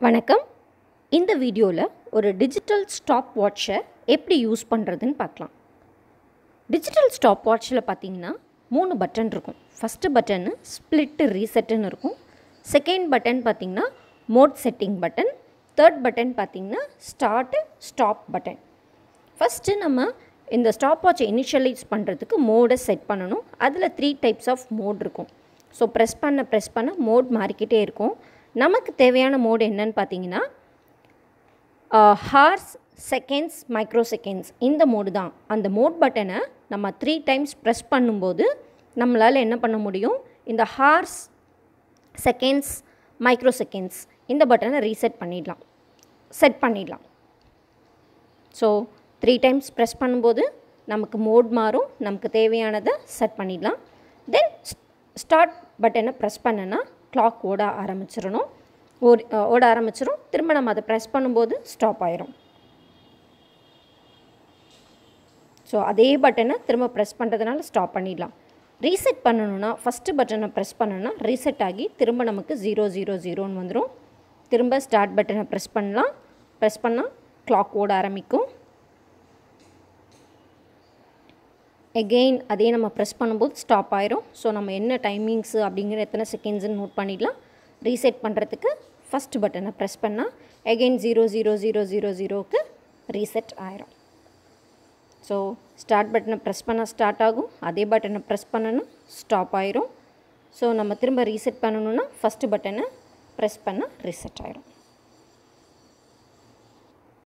வணக்கம் இந்த வீடியோவில் ஒரு டிஜிட்டல் ஸ்டாப் வாட்சை எப்படி யூஸ் பண்ணுறதுன்னு பார்க்கலாம் டிஜிட்டல் ஸ்டாப் வாட்சில் பார்த்தீங்கன்னா மூணு பட்டன் இருக்கும் ஃபஸ்ட்டு பட்டனு ஸ்ப்ளிட்டு ரீசெட்டுன்னு இருக்கும் செகண்ட் பட்டன் பார்த்தீங்கன்னா mode setting button third button பார்த்தீங்கன்னா ஸ்டார்ட்டு ஸ்டாப் பட்டன் ஃபஸ்ட்டு நம்ம இந்த ஸ்டாப் வாட்சை இனிஷியலைஸ் பண்ணுறதுக்கு மோடை செட் பண்ணணும் அதில் த்ரீ டைப்ஸ் ஆஃப் மோட் இருக்கும் ஸோ ப்ரெஸ் பண்ண ப்ரெஸ் பண்ண மோட் மாறிக்கிட்டே இருக்கும் நமக்கு தேவையான மோடு என்னன்னு பார்த்தீங்கன்னா ஹார்ஸ் செகண்ட்ஸ் மைக்ரோ செகண்ட்ஸ் இந்த மோடு தான் அந்த மோட் பட்டனை நம்ம த்ரீ டைம்ஸ் ப்ரெஸ் பண்ணும்போது நம்மளால் என்ன பண்ண முடியும் இந்த ஹார்ஸ் செகண்ட்ஸ் மைக்ரோ செகண்ட்ஸ் இந்த பட்டனை ரீசெட் பண்ணிடலாம் செட் பண்ணிடலாம் ஸோ த்ரீ டைம்ஸ் ப்ரெஸ் பண்ணும்போது நமக்கு மோட் மாறும் நமக்கு தேவையானதை செட் பண்ணிடலாம் தென் ஸ்டார்ட் பட்டனை ப்ரெஸ் பண்ணனா கிளாக் ஓட ஆரம்பிச்சிடணும் ஓடி ஓட ஆரம்பிச்சிடும் திரும்ப நம்ம அதை ப்ரெஸ் பண்ணும்போது ஸ்டாப் ஆயிரும் ஸோ அதே பட்டனை திரும்ப ப்ரெஸ் பண்ணுறதுனால ஸ்டாப் பண்ணிடலாம் ரீசெட் பண்ணணுன்னா ஃபஸ்ட்டு பட்டனை ப்ரெஸ் பண்ணணும்னா ரீசெட் ஆகி திரும்ப நமக்கு ஜீரோ ஜீரோ ஜீரோன்னு வந்துடும் திரும்ப ஸ்டார்ட் பட்டனை ப்ரெஸ் பண்ணலாம் ப்ரெஸ் பண்ணால் கிளாக் ஓட ஆரம்பிக்கும் எகெயின் அதே நம்ம ப்ரெஸ் பண்ணும்போது ஸ்டாப் ஆயிரும் ஸோ நம்ம என்ன டைமிங்ஸு அப்படிங்கிற எத்தனை செகண்ட்ஸ்னு நோட் பண்ணிடலாம் ரீசெட் பண்ணுறதுக்கு ஃபஸ்ட் பட்டனை ப்ரெஸ் பண்ணால் again zero zero zero zero ஜீரோக்கு ரீசெட் ஆயிரும் ஸோ ஸ்டார்ட் பட்டனை ப்ரெஸ் பண்ணால் ஸ்டார்ட் ஆகும் அதே பட்டனை ப்ரெஸ் பண்ணணும் ஸ்டாப் ஆயிரும் ஸோ நம்ம திரும்ப ரீசெட் பண்ணணுன்னா ஃபஸ்ட்டு பட்டனை ப்ரெஸ் பண்ணால் ரீசெட் ஆயிரும்